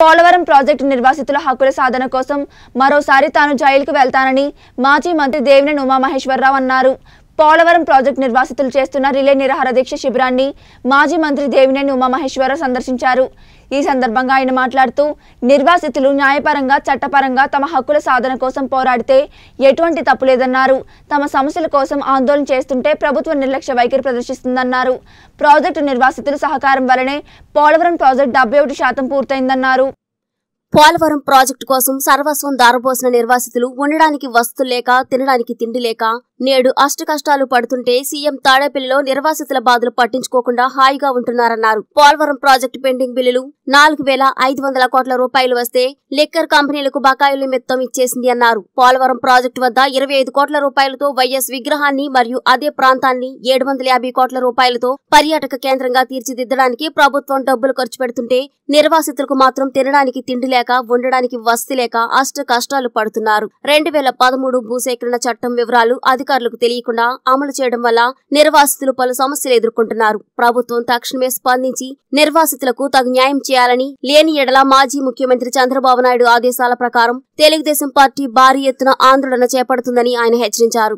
Polavaram project నిర్వాసితుల హక్కుల సాధన కోసం మరోసారి తాను జైలుకు వెళ్తానని మాజీ మంత్రి దేవినేని ఉమామహేశ్వరరావు అన్నారు పోలవరం ప్రాజెక్టు నిర్వాసితులు చేస్తున్న రిలే నిరాహార దీక్ష శిబిరాన్ని మాజీ మంత్రి దేవినేని ఉమామహేశ్వరరావు సందర్శించారు ఈ సందర్భంగా ఆయన మాట్లాడుతూ నిర్వాసితులు న్యాయపరంగా చట్టపరంగా తమ హక్కుల సాధన కోసం పోరాడితే ఎటువంటి తప్పు లేదన్నారు తమ సమస్యల కోసం ఆందోళన చేస్తుంటే ప్రభుత్వం నిర్లక్ష్య వైఖరి ప్రదర్శిస్తుందన్నారు ప్రాజెక్టు నిర్వాసితుల సహకారం వలనే పోలవరం ప్రాజెక్టు డెబ్బై ఒకటి శాతం పూర్తయిందన్నారు పోలవరం ప్రాజెక్టు కోసం సర్వస్వం దారబోసిన నిర్వాసితులు ఉండడానికి వసతులు లేక తినడానికి తిండి లేక నేడు అష్టకష్టాలు పడుతుంటే సీఎం తాడేపల్లిలో నిర్వాసితుల బాధలు పట్టించుకోకుండా హాయిగా ఉంటున్నారన్నారు పోలవరం ప్రాజెక్టు పెండింగ్ బిల్లులు నాలుగు వేల ఐదు వందల కోట్ల రూపాయలు వస్తే లిక్కర్ కంపెనీలకు బకాయిలు మిత్తం ఇచ్చేసింది అన్నారు పోలవరం ప్రాజెక్టు వద్ద ఇరవై ఐదు కోట్ల రూపాయలతో వైఎస్ విగ్రహాన్ని మరియు అదే ప్రాంతాన్ని ఏడు వందల యాభై కోట్ల రూపాయలతో పర్యాటక కేంద్రంగా తీర్చిదిద్దడానికి ప్రభుత్వం డబ్బులు ఖర్చు పెడుతుంటే నిర్వాసితులకు మాత్రం తినడానికి తిండి లేక ఉండడానికి వసతి లేక అష్ట కష్టాలు పడుతున్నారు రెండు వేల పదమూడు భూసేకరణ చట్టం వివరాలు అధికారులకు తెలియకుండా అమలు చేయడం వల్ల నిర్వాసితులు పలు సమస్యలు ఎదుర్కొంటున్నారు ప్రభుత్వం తక్షణమే స్పందించి నిర్వాసితులకు తగు న్యాయం చేయాలని లేని ఎడల మాజీ ముఖ్యమంత్రి చంద్రబాబు నాయుడు ఆదేశాల ప్రకారం తెలుగుదేశం పార్టీ భారీ ఎత్తున ఆందోళన చేపడుతుందని ఆయన హెచ్చరించారు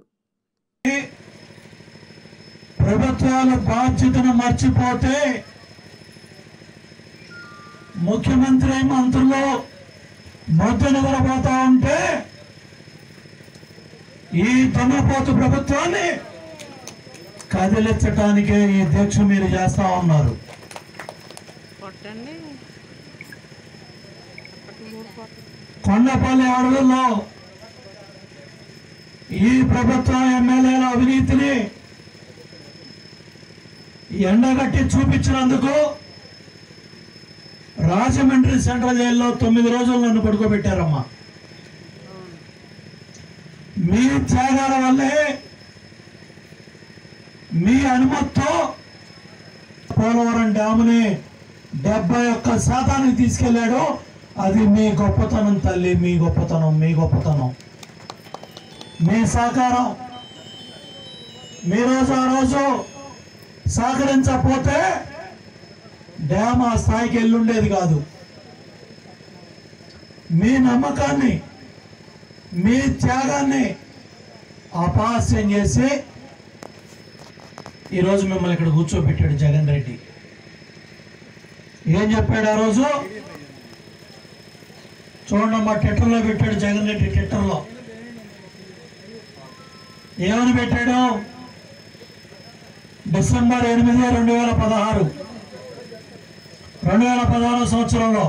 ప్రభుత్వాల బాధ్యతను మర్చిపోతే ముఖ్యమంత్రి మంత్రులు మధ్య నిద్రపోతా ఉంటే ఈ దున్నపోతు ప్రభుత్వాన్ని కదిలించటానికే ఈ దీక్ష మీరు చేస్తా ఉన్నారు కొండపల్లి అడవుల్లో ఈ ప్రభుత్వం ఎమ్మెల్యేల అవినీతిని ఎండగట్టి చూపించినందుకు రాజమండ్రి సెంట్రల్ జైల్లో తొమ్మిది రోజులు నన్ను పడుకోబెట్టారమ్మా మీ త్యాగాల వల్లే మీ అనుమతితో పోలవరం డ్యాముని డెబ్బై ఒక్క శాతానికి తీసుకెళ్లాడు అది మీ గొప్పతనం తల్లి మీ గొప్పతనం మీ గొప్పతనం మీ సహకారం మీ రోజు ఆ రోజు సహకరించకపోతే డ్యామ్ ఆ స్థాయికి వెళ్ళుండేది కాదు మీ నమ్మకాన్ని మీ త్యాగాన్ని అపహాస్యం చేసి ఈరోజు మిమ్మల్ని ఇక్కడ కూర్చోబెట్టాడు జగన్ రెడ్డి ఏం చెప్పాడు ఆ రోజు చూడండి మా ట్విట్టర్లో పెట్టాడు జగన్ రెడ్డి ట్విట్టర్లో ఏమని పెట్టాడు డిసెంబర్ ఎనిమిది రెండు వేల పదహారు రెండు వేల పదహారు సంవత్సరంలో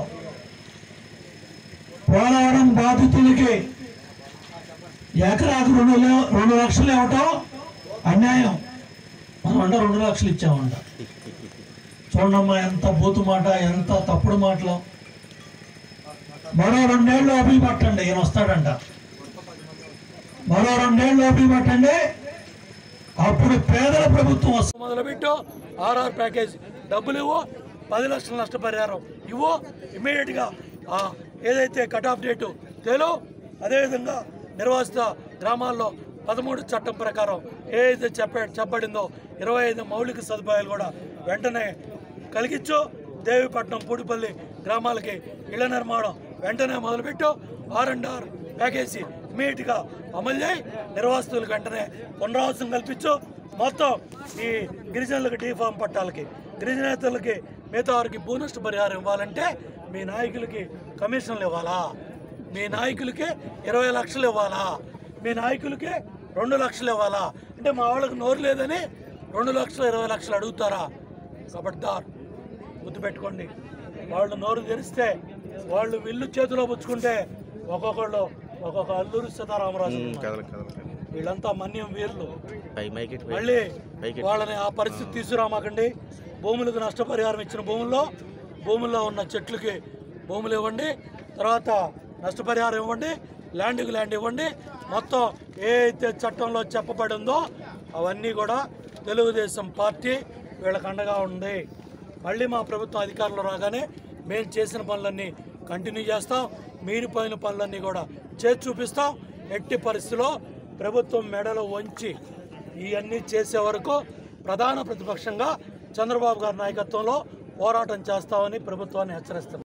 పోలవరం బాధితులకి ఎకరాకు రెండు లే- రెండు లక్షలు ఇవ్వటం అన్యాయం మనం అంటే రెండు లక్షలు ఇచ్చామంట చూడమ్మా ఎంత బూతు మాట ఎంత తప్పుడు మాటలు మరో రెండేళ్ళు ఓపిక పట్టండి ఈయన వస్తాడంట మరో రెండేళ్ళు ఓపిక పట్టండి అప్పుడు పేదల ప్రభుత్వం వస్తుంది మొదలుపెట్టు ఆర్ఆర్ ప్యాకేజ్ డబ్బులు ఇవ్వు పది లక్షల నష్టపరిహారం ఇవ్వు ఇమ్మీడియట్గా ఏదైతే కట్ ఆఫ్ డేటు తేలో అదేవిధంగా నిర్వాసిత గ్రామాల్లో పదమూడు చట్టం ప్రకారం ఏదైతే చెప్ప చెప్పబడిందో ఇరవై ఐదు మౌలిక సదుపాయాలు కూడా వెంటనే కలిగించు దేవిపట్నం పూడిపల్లి గ్రామాలకి ఇళ్ల నిర్మాణం వెంటనే మొదలుపెట్టు ఆర్ అండ్ ఆర్ ప్యాకేజీ ఇమీడియట్గా అమలు చేయి నిర్వాసితులకు వెంటనే పునరావాసం కల్పించు మొత్తం ఈ గిరిజనులకు డీఫామ్ పట్టాలకి గిరిజనేతలకి మిగతా వారికి భూనష్ట పరిహారం ఇవ్వాలంటే మీ నాయకులకి కమిషన్లు ఇవ్వాలా మీ నాయకులకి ఇరవై లక్షలు ఇవ్వాలా మీ నాయకులకి రెండు లక్షలు ఇవ్వాలా అంటే మా వాళ్ళకి నోరు లేదని రెండు లక్షలు ఇరవై లక్షలు అడుగుతారా కబడ్దార్ గుర్తుపెట్టుకోండి వాళ్ళు నోరు తెరిస్తే వాళ్ళు విల్లు చేతిలో పుచ్చుకుంటే ఒక్కొక్కళ్ళు ఒక్కొక్క అల్లూరి సీతారామరాజు ఉన్నారు. వీళ్ళంతా మన్యం వీరులు పై మైకెట్ మళ్ళీ పైకి వాళ్ళని ఆ పరిస్థితి తీసుకురామాకండి భూములకు నష్టపరిహారం ఇచ్చిన భూముల్లో భూముల్లో ఉన్న చెట్లకి భూములు ఇవ్వండి తర్వాత నష్టపరిహారం ఇవ్వండి ల్యాండ్కి ల్యాండ్ ఇవ్వండి మొత్తం ఏ అయితే చట్టంలో చెప్పబడిందో అవన్నీ కూడా తెలుగుదేశం పార్టీ వీళ్ళకి అండగా ఉంది మళ్ళీ మా ప్రభుత్వం అధికారంలో రాగానే మేము చేసిన పనులన్నీ కంటిన్యూ చేస్తాం మీరిపోయిన పనులన్నీ కూడా చేసి చూపిస్తాం ఎట్టి పరిస్థితిలో ప్రభుత్వం మెడలు వంచి ఇవన్నీ చేసే వరకు ప్రధాన ప్రతిపక్షంగా చంద్రబాబు గారి నాయకత్వంలో పోరాటం చేస్తామని ప్రభుత్వాన్ని హెచ్చరిస్తున్నాం